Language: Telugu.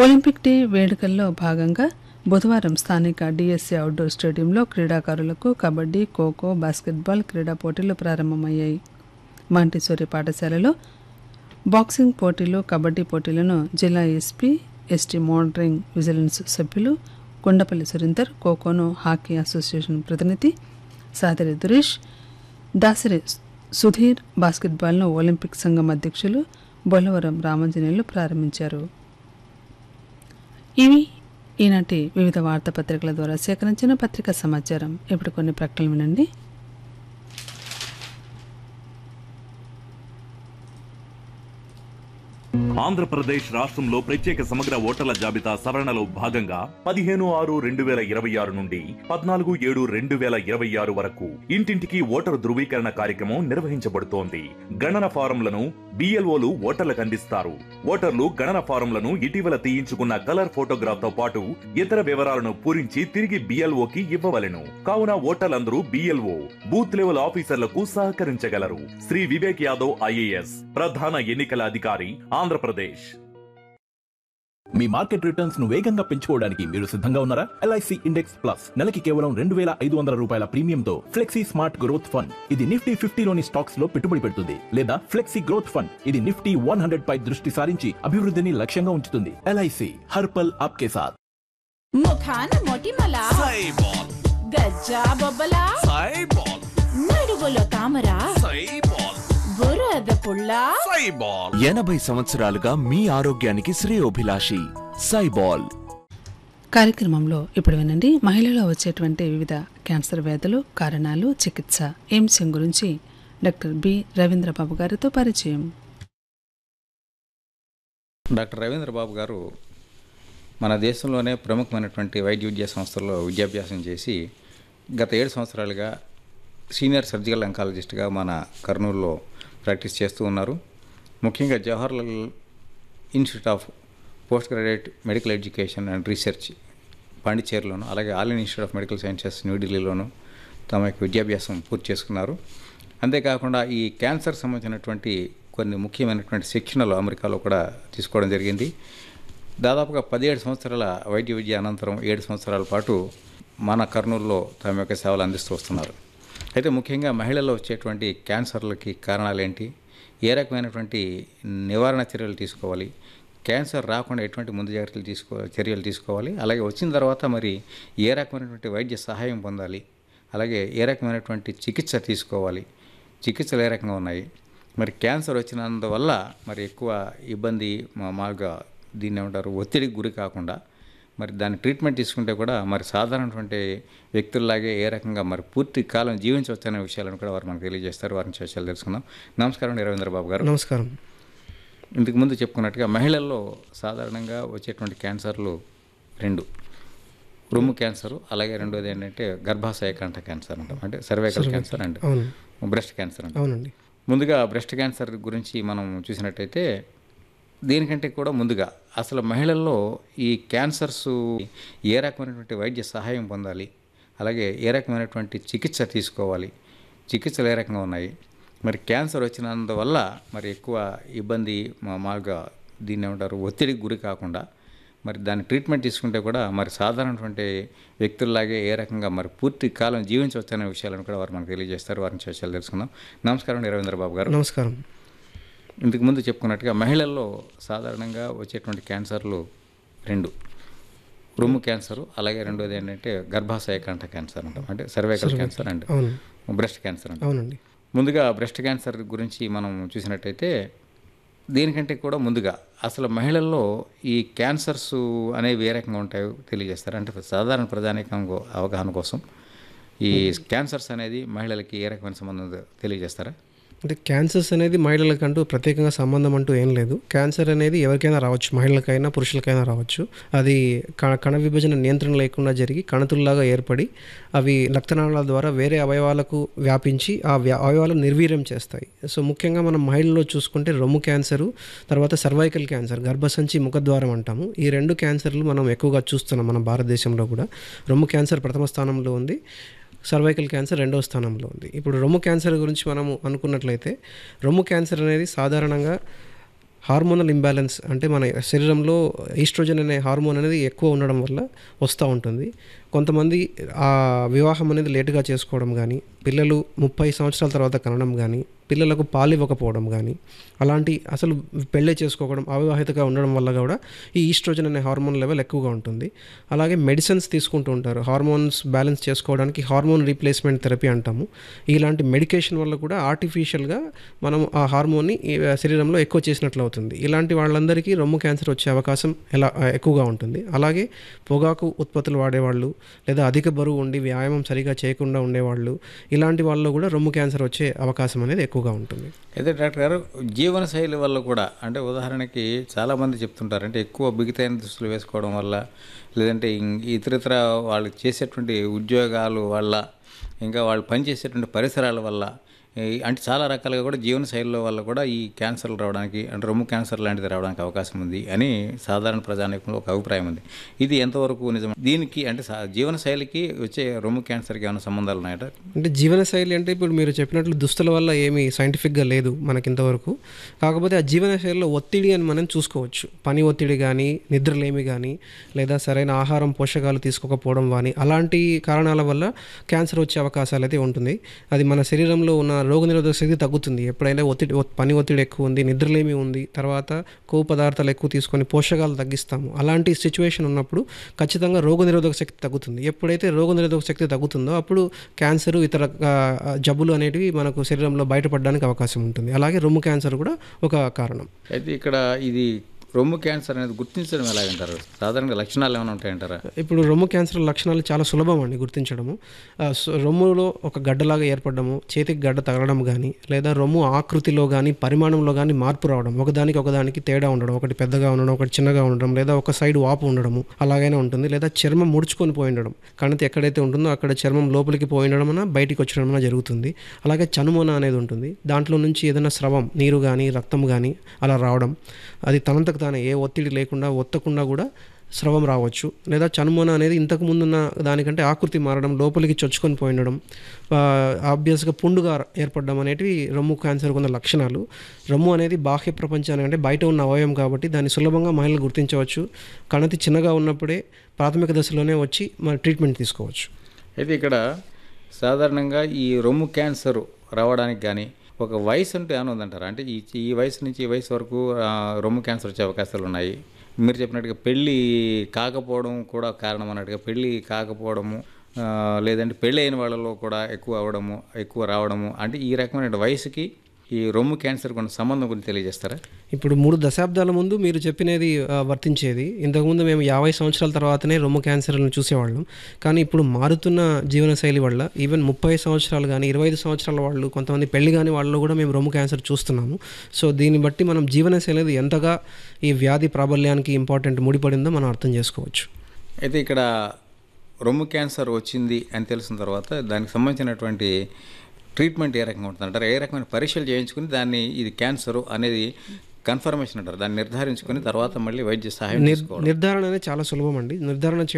ఒలింపిక్ డే వేడుకల్లో భాగంగా బుధవారం స్థానిక డిఎస్సి అవుట్డోర్ స్టేడియంలో క్రీడాకారులకు కబడ్డీ ఖోఖో బాస్కెట్బాల్ క్రీడా పోటీలు ప్రారంభమయ్యాయి మాంటిసోరి పాఠశాలలో బాక్సింగ్ పోటీలు కబడ్డీ పోటీలను జిల్లా ఎస్పీ ఎస్టీ మోడరింగ్ విజిలెన్స్ సభ్యులు కొండపల్లి సురేందర్ ఖోఖోను హాకీ అసోసియేషన్ ప్రతినిధి సాదరి దురేష్ దాసరి సుధీర్ బాస్కెట్బాల్ను ఒలింపిక్ సంఘం అధ్యక్షులు బొలవరం రామంజనేయులు ప్రారంభించారు ఇవి ఈనాటి వివిధ వార్తాపత్రికల ద్వారా సేకరించిన పత్రికా సమాచారం ఇప్పుడు కొన్ని ప్రకటనలు వినండి ఆంధ్రప్రదేశ్ రాష్ట్రంలో ప్రత్యేక సమగ్ర ఓటర్ల జాబితా సవరణలో భాగంగా పదిహేను ఆరు రెండు వేల ఇరవై ఆరు నుండి పద్నాలుగు ఏడు రెండు వేల ఇరవై ఆరు వరకు ఇంటింటికి ఓటరు ధృవీకరణ కార్యక్రమం నిర్వహించబడుతోంది గణన ఫారంలను బిఎల్ఓలు ఓటర్లకు అందిస్తారు ఓటర్లు గణన ఫారంలను ఇటీవల తీయించుకున్న కలర్ ఫోటోగ్రాఫ్ తో పాటు ఇతర వివరాలను పూరించి తిరిగి బిఎల్ఓకి ఇవ్వవలెను కావున ఓటర్లందరూ బిఎల్ఓ బూత్ లెవెల్ ఆఫీసర్లకు సహకరించగలరు శ్రీ వివేక్ యాదవ్ ఐఏఎస్ ప్రధాన ఎన్నికల అధికారి ఆంధ్రప్రదేశ్ మీ మార్కెట్ రిటర్న్స్ ను వేగంగా పెంచుకోవడానికి మీరు సిద్ధంగా ఉన్నారా ఎల్ఐసి ఇండెక్స్ ప్లస్ నెలకి కేవలం రెండు వేల ఐదు వందల రూపాయల ప్రీమియంతో ఫ్లెక్సీ స్మార్ట్ గ్రోత్ ఫండ్ ఇది నిఫ్టీ ఫిఫ్టీలోని స్టాక్స్ లో పెట్టుబడి పెడుతుంది లేదా ఫ్లెక్సీ గ్రోత్ ఫండ్ ఇది నిఫ్టీ వన్ హండ్రెడ్ పై దృష్టి సారించి అభివృద్ధిని లక్ష్యంగా ఉంచుతుంది ఎల్ఐసి హర్పల్ ఆప్కే సాథ్ ముఖాన మొటిమల సైబాల్ గజ్జా బొబ్బల సైబాల్ నడుగులో తామర సైబాల్ బురద పుల్ల సైబాల్ ఎనభై సంవత్సరాలుగా మీ ఆరోగ్యానికి శ్రేయోభిలాషి సైబాల్ కార్యక్రమంలో ఇప్పుడు వినండి మహిళలో వచ్చేటువంటి వివిధ క్యాన్సర్ వ్యాధులు కారణాలు చికిత్స ఈ అంశం గురించి డాక్టర్ బి రవీంద్రబాబు గారితో పరిచయం డాక్టర్ రవీంద్ర బాబు గారు మన దేశంలోనే ప్రముఖమైనటువంటి వైద్య విద్యా సంస్థల్లో విద్యాభ్యాసం చేసి గత ఏడు సంవత్సరాలుగా సీనియర్ సర్జికల్ అంకాలజిస్ట్గా మన కర్నూలులో ప్రాక్టీస్ చేస్తూ ఉన్నారు ముఖ్యంగా Jawaharlal institute of post graduate medical education and research పాండిచేరిలోను అలాగే all Indian institute of medical sciences న్యూఢిల్లీలోను తమ యొక్క విద్యాభ్యాసం పూర్తి చేసుకున్నారు అంతేకాకుండా ఈ క్యాన్సర్ సంబంధించినటువంటి కొన్ని ముఖ్యమైనటువంటి శిక్షణలు అమెరికాలో కూడా తీసుకోవడం జరిగింది దాదాపుగా పదిహేడు సంవత్సరాల వైద్య విద్య అనంతరం ఏడు సంవత్సరాల పాటు మన కర్నూలులో తమ యొక్క సేవలు అందిస్తూ వస్తున్నారు అయితే ముఖ్యంగా మహిళల్లో వచ్చేటువంటి క్యాన్సర్లకి కారణాలు ఏంటి ఏ రకమైనటువంటి నివారణ చర్యలు తీసుకోవాలి క్యాన్సర్ రాకుండా ఎటువంటి ముందు జాగ్రత్తలు తీసుకో చర్యలు తీసుకోవాలి అలాగే వచ్చిన తర్వాత మరి ఏ రకమైనటువంటి వైద్య సహాయం పొందాలి అలాగే ఏ రకమైనటువంటి చికిత్స తీసుకోవాలి చికిత్సలు ఏ రకంగా ఉన్నాయి మరి క్యాన్సర్ వచ్చినందువల్ల మరి ఎక్కువ ఇబ్బంది మా- మామూలుగా దీన్ని ఏమంటారు ఒత్తిడికి గురి కాకుండా మరి దాని ట్రీట్మెంట్ తీసుకుంటే కూడా మరి సాధారణటువంటి వ్యక్తుల్లాగే ఏ రకంగా మరి పూర్తి కాలం జీవించవచ్చు అనే విషయాలను కూడా వారు మనకు తెలియజేస్తారు వారిని విషయాలు తెలుసుకుందాం నమస్కారం రవీంద్ర బాబు గారు నమస్కారం ఇంతకు ముందు చెప్పుకున్నట్టుగా మహిళల్లో సాధారణంగా వచ్చేటువంటి క్యాన్సర్లు రెండు రొమ్ము క్యాన్సర్ అలాగే రెండోది ఏంటంటే గర్భాశయ కంఠ క్యాన్సర్ అంటాం అంటే సర్వైకల్ క్యాన్సర్ అండ్ అవును బ్రెస్ట్ క్యాన్సర్ అంటాం అవునండి ముందుగా బ్రెస్ట్ క్యాన్సర్ గురించి మనం చూసినట్టయితే దీనికంటే కూడా ముందుగా అసలు మహిళల్లో ఈ క్యాన్సర్స్ ఏ రకమైనటువంటి వైద్య సహాయం పొందాలి అలాగే ఏ రకమైనటువంటి చికిత్స తీసుకోవాలి చికిత్సలు ఏ రకంగా ఉన్నాయి మరి క్యాన్సర్ వచ్చినందువల్ల మరి ఎక్కువ ఇబ్బంది మా- మామూలుగా దీన్ని ఏమంటారు ఒత్తిడికి గురి కాకుండా మరి దాని ట్రీట్మెంట్ తీసుకుంటే కూడా మరి సాధారణటువంటి వ్యక్తుల్లాగే ఏ రకంగా మరి పూర్తి కాలం జీవించవచ్చు అనే విషయాలను కూడా వారు మనకు తెలియజేస్తారు వారిని విషయాలు తెలుసుకుందాం నమస్కారం రవీంద్ర బాబు గారు నమస్కారం ఇంతకు ముందు చెప్పుకున్నట్టుగా మహిళల్లో సాధారణంగా వచ్చేటువంటి క్యాన్సర్లు రెండు రొమ్ము క్యాన్సర్ అలాగే రెండోది ఏంటంటే గర్భాశయ కంఠ క్యాన్సర్ అంటాం అంటే సర్వైకల్ క్యాన్సర్ అండ్ అవును బ్రెస్ట్ క్యాన్సర్ అంటాం అవునండి ముందుగా బ్రెస్ట్ క్యాన్సర్ గురించి మనం చూసినట్టయితే దీనికంటే కూడా ముందుగా అసలు మహిళల్లో ఈ క్యాన్సర్స్ అనేవి ఏ రకంగా ఉంటాయో తెలియజేస్తారు అంటే సాధారణ ప్రజానికం అవగాహన కోసం ఈ క్యాన్సర్స్ అనేది మహిళలకి ఏ రకమైన సంబంధం ఉందో తెలియజేస్తారా అంటే క్యాన్సర్స్ అనేది మహిళలకంటూ ప్రత్యేకంగా సంబంధం అంటూ ఏం లేదు క్యాన్సర్ అనేది ఎవరికైనా రావచ్చు మహిళలకైనా పురుషులకైనా రావచ్చు అది కణ కణ విభజన నియంత్రణ లేకుండా జరిగి కణతుల్లాగా ఏర్పడి అవి రక్తనాళాల ద్వారా వేరే అవయవాలకు వ్యాపించి ఆ వ్యా అవయవాలు నిర్వీర్యం చేస్తాయి సో ముఖ్యంగా మనం మహిళల్లో చూసుకుంటే రొమ్ము క్యాన్సరు తర్వాత సర్వైకల్ క్యాన్సర్ గర్భసంచి ముఖద్వారం అంటాము ఈ రెండు క్యాన్సర్లు మనం ఎక్కువగా చూస్తున్నాం మన భారతదేశంలో కూడా రొమ్ము క్యాన్సర్ ప్రథమ స్థానంలో ఉంది సర్వైకల్ క్యాన్సర్ రెండవ స్థానంలో ఉంది ఇప్పుడు రొమ్ము క్యాన్సర్ గురించి మనము అనుకున్నట్లయితే రొమ్ము క్యాన్సర్ అనేది సాధారణంగా హార్మోనల్ ఇంబ్యాలెన్స్ అంటే మన శరీరంలో ఈస్ట్రోజన్ అనే హార్మోన్ అనేది ఎక్కువ ఉండడం వల్ల వస్తూ ఉంటుంది కొంతమంది ఆ వివాహం అనేది లేటుగా చేసుకోవడం కానీ పిల్లలు ముప్పై సంవత్సరాల తర్వాత కనడం కానీ పిల్లలకు పాలు ఇవ్వకపోవడం కానీ అలాంటి అసలు పెళ్ళే చేసుకోవడం అవివాహితగా ఉండడం వల్ల కూడా ఈ ఈస్ట్రోజన్ అనే హార్మోన్ లెవెల్ ఎక్కువగా ఉంటుంది అలాగే మెడిసిన్స్ తీసుకుంటూ ఉంటారు హార్మోన్స్ బ్యాలెన్స్ చేసుకోవడానికి హార్మోన్ రీప్లేస్మెంట్ థెరపీ అంటాము ఇలాంటి మెడికేషన్ వల్ల కూడా ఆర్టిఫిషియల్గా మనం ఆ హార్మోన్ని ఈ శరీరంలో ఎక్కువ చేసినట్లు అవుతుంది ఇలాంటి వాళ్ళందరికీ రొమ్ము క్యాన్సర్ వచ్చే అవకాశం ఎలా ఎక్కువగా ఉంటుంది అలాగే పొగాకు ఉత్పత్తులు వాడేవాళ్ళు లేదా అధిక బరువు ఉండి వ్యాయామం సరిగా చేయకుండా ఉండేవాళ్ళు ఇలాంటి వాళ్ళలో కూడా రొమ్ము క్యాన్సర్ వచ్చే అవకాశం అనేది ఎక్కువగా ఉంటుంది అయితే డాక్టర్ గారు జీవనశైలి వల్ల కూడా అంటే ఉదాహరణకి చాలామంది చెప్తుంటారు అంటే ఎక్కువ బిగితైన దుస్తులు వేసుకోవడం వల్ల లేదంటే ఇం- ఇతరితర వాళ్ళు చేసేటువంటి ఉద్యోగాలు వల్ల ఇంకా వాళ్ళు పనిచేసేటువంటి పరిసరాల వల్ల ఈ- అంటే చాలా రకాలుగా కూడా జీవనశైలిలో వల్ల కూడా ఈ క్యాన్సర్లు రావడానికి అంటే రొమ్ము క్యాన్సర్ లాంటిది రావడానికి అవకాశం ఉంది అని సాధారణ ప్రజానీకంలో ఒక అభిప్రాయం ఉంది ఇది ఎంతవరకు నిజం దీనికి అంటే సా- జీవనశైలికి వచ్చే రొమ్ము క్యాన్సర్కి ఏమైనా సంబంధాలు ఉన్నాయట అంటే జీవనశైలి అంటే ఇప్పుడు మీరు చెప్పినట్లు దుస్తుల వల్ల ఏమీ సైంటిఫిక్గా లేదు మనకి ఇంతవరకు కాకపోతే ఆ జీవనశైలిలో ఒత్తిడి అని మనం చూసుకోవచ్చు పని ఒత్తిడి కానీ నిద్రలేమి కానీ లేదా సరైన ఆహారం పోషకాలు తీసుకోకపోవడం కానీ అలాంటి కారణాల వల్ల క్యాన్సర్ వచ్చే అవకాశాలు అయితే ఉంటుంది అది మన శరీరంలో ఉన్న రోగనిరోధక శక్తి తగ్గుతుంది ఎప్పుడైనా ఒత్తిడి ఒత్- పని ఒత్తిడి ఎక్కువ ఉంది నిద్రలేమి ఉంది తర్వాత కొవ్వు పదార్థాలు ఎక్కువ తీసుకొని పోషకాలు తగ్గిస్తాము అలాంటి సిచ్యువేషన్ ఉన్నప్పుడు ఖచ్చితంగా రోగనిరోధక శక్తి తగ్గుతుంది ఎప్పుడైతే రోగనిరోధక శక్తి తగ్గుతుందో అప్పుడు క్యాన్సర్ ఇతర ఆ, జబ్బులు అనేటివి మనకు శరీరంలో బయటపడడానికి అవకాశం ఉంటుంది అలాగే రొమ్ము క్యాన్సర్ కూడా ఒక కారణం అయితే ఇక్కడ ఇది రొమ్ము క్యాన్సర్ అనేది గుర్తించడం ఎలాగంటారు సాధారణంగా లక్షణాలు ఏమైనా ఉంటాయంటారా ఇప్పుడు రొమ్ము క్యాన్సర్ లక్షణాలు చాలా సులభం అండి గుర్తించడము ఆ, సో రొమ్ములో ఒక గడ్డలాగా ఏర్పడము చేతికి గడ్డ తగలడం కానీ లేదా రొమ్ము ఆకృతిలో కానీ పరిమాణంలో కానీ మార్పు రావడం ఒకదానికి ఒకదానికి తేడా ఉండడం ఒకటి పెద్దగా ఉండడం ఒకటి చిన్నగా ఉండడం లేదా ఒక సైడ్ వాపు ఉండడము అలాగైనా ఉంటుంది లేదా చర్మం ముడుచుకొని పోయి ఉండడం కణితి ఎక్కడైతే ఉంటుందో అక్కడ చర్మం లోపలికి పోయి ఉండడం బయటికి వచ్చడం జరుగుతుంది అలాగే చనుమొన అనేది ఉంటుంది దాంట్లో నుంచి ఏదైనా స్రవం నీరు కానీ రక్తం కానీ అలా రావడం అది తనంతకు తానే ఏ ఒత్తిడి లేకుండా ఒత్తకుండా కూడా స్రవం రావచ్చు లేదా చనుమొన అనేది ఇంతకు ముందున్న దానికంటే ఆకృతి మారడం లోపలికి చొచ్చుకొని పోయి ఉండడం ఆబ్వియస్గా పుండుగా ఏర్పడడం అనేటివి రొమ్ము క్యాన్సర్ ఉన్న లక్షణాలు రొమ్ము అనేది బాహ్య ప్రపంచానికి అంటే బయట ఉన్న అవయవం కాబట్టి దాన్ని సులభంగా మహిళలు గుర్తించవచ్చు కణతి చిన్నగా ఉన్నప్పుడే ప్రాథమిక దశలోనే వచ్చి మన ట్రీట్మెంట్ తీసుకోవచ్చు అయితే ఇక్కడ సాధారణంగా ఈ రొమ్ము క్యాన్సర్ రావడానికి కానీ ఒక వయసు అంటే ఏమైనా ఉందంటారా అంటే ఈ ఈ వయసు నుంచి ఈ వయసు వరకు ఆ, రొమ్ము క్యాన్సర్ వచ్చే అవకాశాలు ఉన్నాయి మీరు చెప్పినట్టుగా పెళ్ళి కాకపోవడం కూడా కారణం అన్నట్టుగా పెళ్ళి కాకపోవడము ఆ, లేదంటే పెళ్ళి అయిన వాళ్ళలో కూడా ఎక్కువ అవ్వడము ఎక్కువ రావడము అంటే ఈ రకమైన వయసుకి ఈ రొమ్ము క్యాన్సర్ కొన్ని సంబంధం గురించి తెలియజేస్తారా ఇప్పుడు మూడు దశాబ్దాల ముందు మీరు చెప్పినది ఆ, వర్తించేది ఇంతకుముందు మేము యాభై సంవత్సరాల తర్వాతనే రొమ్ము క్యాన్సర్లను చూసేవాళ్ళం కానీ ఇప్పుడు మారుతున్న జీవనశైలి వల్ల ఈవెన్ ముప్పై సంవత్సరాలు కానీ ఇరవై ఐదు సంవత్సరాల వాళ్ళు కొంతమంది పెళ్లి కాని వాళ్ళలో కూడా మేము రొమ్ము క్యాన్సర్ చూస్తున్నాము సో దీన్ని బట్టి మనం జీవనశైలి అనేది ఎంతగా ఈ వ్యాధి ప్రాబల్యానికి ఇంపార్టెంట్ ముడిపడిందో మనం అర్థం చేసుకోవచ్చు అయితే ఇక్కడ రొమ్ము క్యాన్సర్ వచ్చింది అని తెలిసిన తర్వాత దానికి సంబంధించినటువంటి ట్రీట్మెంట్ ఏ రకంగా ఉంటుంది అంటారు ఏ రకమైన పరీక్షలు చేయించుకుని దాన్ని ఇది క్యాన్సర్ అనేది కన్ఫర్మేషన్ అంటారు దాన్ని నిర్ధారించుకుని తర్వాత మళ్ళీ వైద్య సహాయం నిర్ తీసుకోవాలి నిర్ధారణ అనేది చాలా సులభం అండి నిర్ధారణ చేయడం